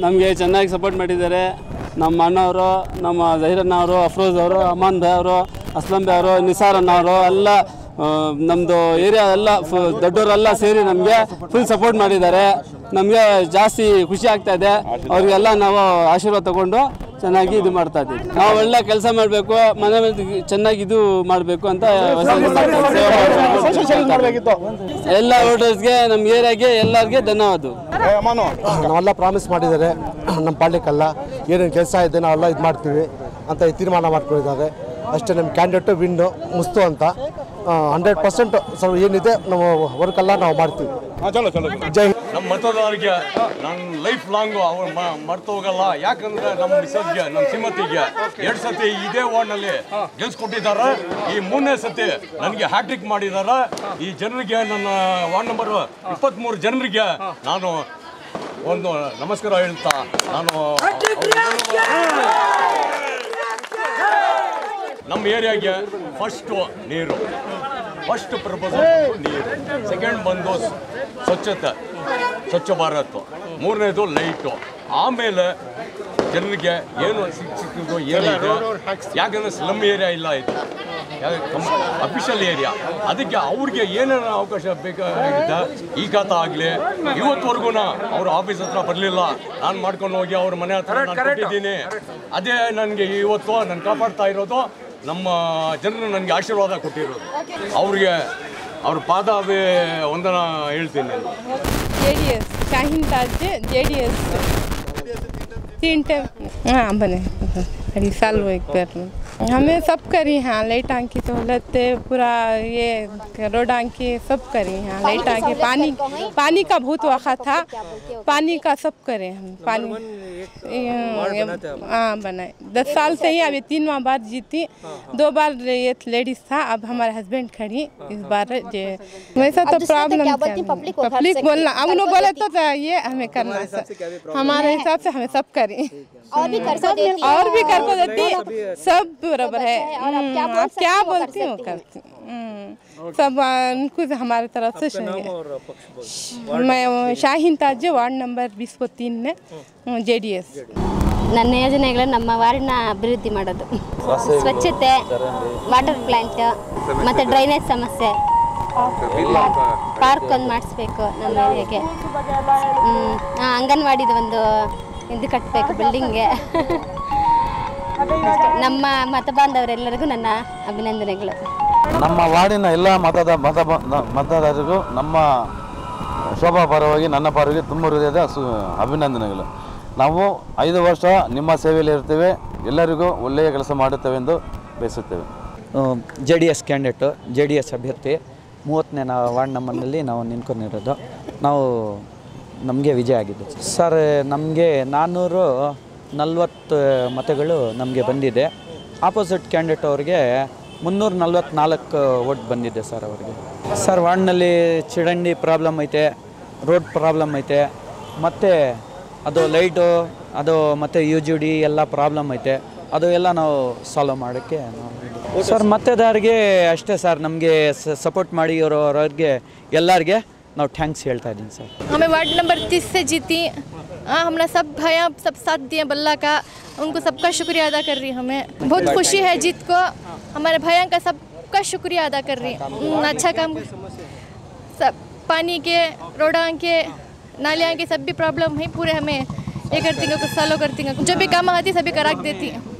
ನಮಗೆ ಚೆನ್ನಾಗಿ ಸಪೋರ್ಟ್ ಮಾಡಿದ್ದಾರೆ ನಮ್ಮ ಅಣ್ಣವರು ನಮ್ಮ ಜಹೀರಣ್ಣ ಅವರು ಅಫ್ರೋಜ್ ಅವರು ಅಮಾನ್ ಭಾಯ್ ಅವರು ಅಸ್ಲಂ ಭಾಯ್ ಅವರು ನಿಸಾರ್ ಅಣ್ಣ ಅವರು ಎಲ್ಲ ಆ, ನಮ್ಮದು ಏರಿಯಾ ಎಲ್ಲ ಫು ದೊಡ್ಡವರೆಲ್ಲ ಸೇರಿ ನಮಗೆ ಫುಲ್ ಸಪೋರ್ಟ್ ಮಾಡಿದ್ದಾರೆ ನಮಗೆ ಜಾಸ್ತಿ ಖುಷಿ ಆಗ್ತಾ ಇದೆ ಅವ್ರಿಗೆಲ್ಲ ನಾವು ಆಶೀರ್ವಾದ ತಗೊಂಡು ಚೆನ್ನಾಗಿ ಇದು ಮಾಡ್ತಾ ಇದ್ದೀವಿ ನಾವು ಒಳ್ಳೆ ಕೆಲಸ ಮಾಡಬೇಕು ಮನೆ ಮೇಲೆ ಚೆನ್ನಾಗಿ ಇದು ಮಾಡಬೇಕು ಅಂತ ಸೇವೆ ಮಾಡ್ಬೇಕು. ಎಲ್ಲ ವೋಟರ್ಸ್ಗೆ ನಮ್ಮ ಏರಿಯಾಗೆ ಎಲ್ಲರಿಗೆ ಧನ್ಯವಾದ ನಾವೆಲ್ಲ ಪ್ರಾಮಿಸ್ ಮಾಡಿದ್ದಾರೆ ನಮ್ಮ ಪಾಳ್ಯಕ್ಕಲ್ಲ ಏನೇನು ಕೆಲಸ ಇದೆ ನಾವೆಲ್ಲ ಇದು ಮಾಡ್ತೀವಿ ಅಂತ ಈ ತೀರ್ಮಾನ ಮಾಡ್ಕೊಂಡಿದ್ದಾರೆ ಅಷ್ಟೇ ನಮ್ಮ ಕ್ಯಾಂಡಿಡೇಟು ವಿನ್ನು ಮುಸ್ತು ಅಂತ ಹಂಡ್ರೆಡ್ ಪರ್ಸೆಂಟ್ ಸ್ವಲ್ಪ ಏನಿದೆ ನಾವು ವರ್ಕೆಲ್ಲ ನಾವು ಮಾಡ್ತೀವಿ ಜೈ ಹಿಂದ್. ನಮ್ಮ ಮತದಾರರಿಗೆ ನನ್ನ ಲೈಫ್ ಲಾಂಗು ಅವ್ರು ಮರ್ತು ಹೋಗಲ್ಲ ಯಾಕಂದ್ರೆ ನಮ್ಮ ಮಿಸಸ್ಗೆ ನಮ್ಮ ಶ್ರೀಮತಿಗೆ ಎರಡು ಸತಿ ಇದೇ ವಾರ್ಡ್ನಲ್ಲಿ ಗೆಲ್ಸ್ಕೊಟ್ಟಿದ್ದಾರೆ ಈ ಮೂರನೇ ಸತಿ ನನಗೆ ಹ್ಯಾಟ್ರಿಕ್ ಮಾಡಿದ್ದಾರೆ ಈ ಜನರಿಗೆ ನನ್ನ ವಾರ್ಡ್ ನಂಬರ್ ಇಪ್ಪತ್ತ್ಮೂರು ಜನರಿಗೆ ನಾನು ಒಂದು ನಮಸ್ಕಾರ ಹೇಳ್ತಾ ನಾನು ನಮ್ಮ ಏರಿಯಾಗೆ ಫಸ್ಟು ನೀರು ಫಸ್ಟ್ ಪ್ರಪೋಸಲ್ ನೀರು ಸೆಕೆಂಡ್ ಬಂದು ಸ್- ಸ್ವಚ್ಛತೆ ಸ್ವಚ್ಛ ಭಾರತ್ ಮೂರನೇದು ಲೈಟು ಆಮೇಲೆ ಜನರಿಗೆ ಏನು ಸಿಕ್ ಸಿಕ್ಕಿದ್ದು ಏನಿದೆ ಯಾಕಂದ್ರೆ ಸ್ಲಮ್ ಏರಿಯಾ ಇಲ್ಲ ಇದು ಅಫಿಷಿಯಲ್ ಏರಿಯಾ ಅದಕ್ಕೆ ಅವ್ರಿಗೆ ಏನೇನು ಅವಕಾಶ ಬೇಕಾಗಿದೆ ಈ ಖಾತ ಆಗಲಿ ಇವತ್ತುವರೆಗೂ ಅವ್ರ ಆಫೀಸ್ ಹತ್ರ ಬರಲಿಲ್ಲ ನಾನು ಮಾಡ್ಕೊಂಡು ಹೋಗಿ ಅವ್ರ ಮನೆ ಹತ್ರ ನಾನು ಕೊಟ್ಟಿದ್ದೀನಿ ಅದೇ ನನಗೆ ಇವತ್ತು ನಾನು ಕಾಪಾಡ್ತಾ ಇರೋದು ನಮ್ಮ ಜನರು ನನಗೆ ಆಶೀರ್ವಾದ ಕೊಟ್ಟಿರೋದು ಅವ್ರಿಗೆ ಅವ್ರ ಪಾದ ವಂದನ ಹೇಳ್ತೀನಿ ನಾನು J D S Shaheen Taj J D S तीन टाइम हाँ बने अगले साल वो एक बार हमें सब करी हाँ लाइट आंख की सहूलत पूरा ये रोड आंख की सब करी हाँ लाइट आंख की पानी पानी का बहुत वखा था पानी का सब करे हम पानी हाँ बनाए दस साल से ही अभी तीनवा बार जीती दो बार ये लेडीज था अब हमारे हस्बैंड खड़ी इस बार जे वैसा तो अब दूसरा तो प्रॉब्लम क्या बोलती पब्लिक को घर पब्लिक से बोलना अब उन्होंने बोला तो था ये हमें करना है हमारे हिसाब से हमें सब करें और भी कर को देती है और भी कर को देती सब बराबर है और आप क्या हम्म, बोल आप क्या सकती हो, कर बोलती हो सकती हो। करती हूँ। सब आ, उनको से हमारे तरफ से चाहिए मैं वो शाहीन ताज वार्ड नंबर बीस को तीन में जे डी एस ನನ್ನ ಯೋಜನೆಗಳು ನಮ್ಮ ವಾರ್ಡ್ನ ಅಭಿವೃದ್ಧಿ ಮಾಡೋದು ಸ್ವಚ್ಛತೆ ವಾಟರ್ ಪ್ಲಾಂಟ್ ಮತ್ತು ಡ್ರೈನೇಜ್ ಸಮಸ್ಯೆ ಪಾರ್ಕ್ ಒಂದು ಮಾಡಿಸ್ಬೇಕು ನಮ್ಮ ಏರಿಯಾಗೆ ಹ್ಮ್. ಆ, ಅಂಗನವಾಡಿದು ಒಂದು ಇದು ಕಟ್ಟಬೇಕು ಬಿಲ್ಡಿಂಗ್ಗೆ ನಮ್ಮ ಮತ ಬಾಂಧವರೆಲ್ಲರಿಗೂ ನನ್ನ ಅಭಿನಂದನೆಗಳು ನಮ್ಮ ವಾರ್ಡಿನ ಎಲ್ಲ ಮತದ ಮತ ಮತದಾರರಿಗೂ ನಮ್ಮ ಶೋಭಾ ಪರವಾಗಿ ನನ್ನ ಪರವಾಗಿ ತುಂಬ ಹೃದಯದ ಸು ಅಭಿನಂದನೆಗಳು ನಾವು ಐದು ವರ್ಷ ನಿಮ್ಮ ಸೇವೆಯಲ್ಲಿ ಇರ್ತೇವೆ ಎಲ್ಲರಿಗೂ ಒಳ್ಳೆಯ ಕೆಲಸ ಮಾಡುತ್ತೇವೆ ಎಂದು ಬಯಸುತ್ತೇವೆ J D S candidate J D S ಅಭ್ಯರ್ಥಿ ಮೂವತ್ತನೇ ನಾ ವಾರ್ಡ್ ನಂಬರ್ನಲ್ಲಿ ನಾವು ನಿಂತ್ಕೊಂಡಿರೋದು ನಾವು ನಮಗೆ ವಿಜಯ ಆಗಿದೆ ಸರ್ ನಮಗೆ ನಾನ್ನೂರು ನಲ್ವತ್ತು ಮತಗಳು ನಮಗೆ ಬಂದಿದೆ ಆಪೋಸಿಟ್ ಕ್ಯಾಂಡಿಡೇಟ್ ಅವ್ರಿಗೆ ಮುನ್ನೂರ ನಲ್ವತ್ನಾಲ್ಕು ಓಟ್ ಬಂದಿದೆ ಸರ್ ಅವರಿಗೆ ಸರ್ ವಾರ್ಡ್ನಲ್ಲಿ ಚರಂಡಿ ಪ್ರಾಬ್ಲಮ್ ಐತೆ ರೋಡ್ ಪ್ರಾಬ್ಲಮ್ ಐತೆ ಮತ್ತು ಅದು ಲೈಟು ಅದು ಮತ್ತು ಯು ಜಿ ಡಿ ಎಲ್ಲ ಪ್ರಾಬ್ಲಮ್ ಐತೆ ಅದು ಎಲ್ಲ ನಾವು ಸಾಲ್ವ್ ಮಾಡೋಕ್ಕೆ ನಾವು ಸರ್ ಮತದಾರರಿಗೆ ಅಷ್ಟೇ ಸರ್ ನಮಗೆ ಸಪೋರ್ಟ್ ಮಾಡಿ ಇವರು ಅವ್ರಿಗೆ ಎಲ್ಲರಿಗೆ ನಾವು ಥ್ಯಾಂಕ್ಸ್ ಹೇಳ್ತಾ ಇದ್ದೀನಿ ಸರ್ हमें वार्ड नंबर तीस से जीती हाँ हमने सब भैया सब साथ दिए बल्ला का उनको सबका शुक्रिया अदा कर रही हमें बहुत खुशी है जीत को हमारे भैया का सबका शुक्रिया अदा कर रही हम्म, अच्छा काम सब पानी के रोडां के नालियाँ के सब भी प्रॉब्लम है पूरे हमें ये करती हैं कुछ सालों करती हैं जो भी काम आती सभी करा के देती हैं